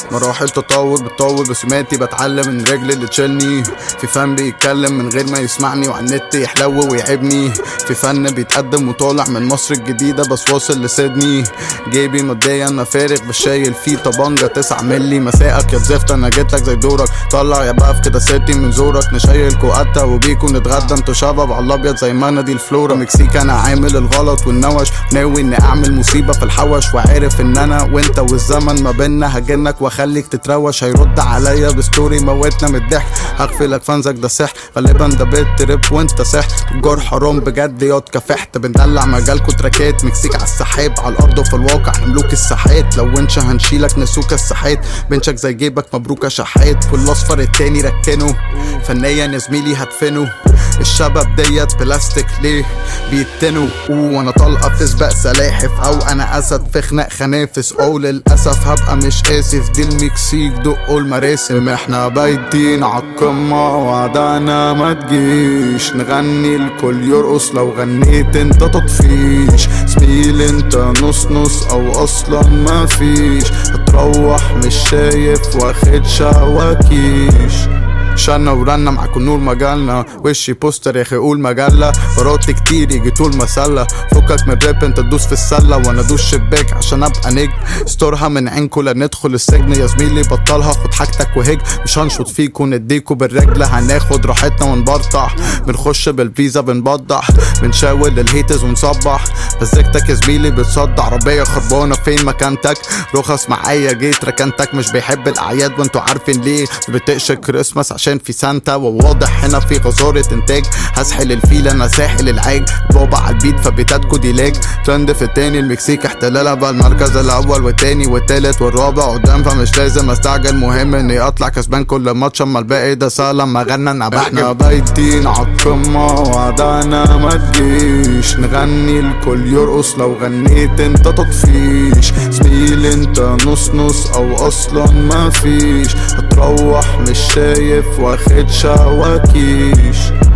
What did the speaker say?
مراحل تطور بتطور بسماتي بتعلم من رجلي اللي تشيلني في فن بيتكلم من غير ما يسمعني وعلى النت يحلو ويعبني في فن بيتقدم وطالع من مصر الجديدة بس واصل لسيدني جيبي ماديا انا فارغ مش شايل فيه طبنجة تسعة ملي مساءك يا زفت انا جيتلك زي دورك طلع يا بقى في كده ستي من زورك نشيل كوقتا وبيكو نتغدى انتوا شباب على الابيض زي ما انا دي الفلورا مكسيك انا عامل الغلط والنوش ناوي اني اعمل مصيبة في الحوش وعارف ان انا وانت والزمن ما بينا هجنك واخليك تتروش هيرد عليا بستوري موتنا من الضحك هغفلك فانزك ده سحر غالبا ده بيت ترip وانت سحر الجار حرام بجد ياض كفحت بندلع مجالكوا تراكات مكسيك على السحاب على الارض وفي الواقع ملوك الساحات لو ونش هنشيلك نسوك الساحات بنشك زي جيبك مبروك يا شحات في الاصفر التاني ركنه فنيا يا زميلي هدفنه الشباب ديت بلاستيك ليه بيتنوا وانا طلقه في سباق سلاحف او انا اسد في خناق خنافس او للاسف هبقى مش اسف دي المكسيك دقوا المراسم احنا بايتين عالقمه وعدانا ما تجيش نغني الكل يرقص لو غنيت انت تطفيش زميل انت نص نص او اصلا ما فيش هتروح مش شايف واخد شواكيش شنا ورنا معاكم نور مجالنا وشي بوستر يا اخي قول مجلة ورات كتير يجي طول مسلة فكك من الراب انت تدوس في السلة وانا ادوس شباك عشان ابقى نجم استرها من عينكوا لا ندخل السجن يا زميلي بطلها خد حاجتك وهج مش هنشط فيكوا نديكوا بالرجل هناخد راحتنا ونبرطع بنخش بالفيزا بنبضح بنشاول الهيتز ونصبح مزيكتك يا زميلي بتصدع عربية خربانة فين مكانتك رخص معايا جيت ركنتك مش بيحب الاعياد وانتوا عارفين ليه بتقش كريسماس عشان في سانتا وواضح هنا في غزارة انتاج هسحل الفيل انا ساحل العاج بابا على البيت فبيتاتكو دي لاج ترند في التاني المكسيك احتلالها بقى المركز الاول والتاني والتالت والرابع قدام فمش لازم استعجل مهم اني اطلع كسبان كل ماتش اما الباقي ده سهل لما غنى انا احنا بايتين عالقمة وعدانا ما تجيش نغني الكل يرقص لو غنيت انت تطفيش زميل انت نص نص او اصلا ما فيش هتروح مش شايف واخد شواكيش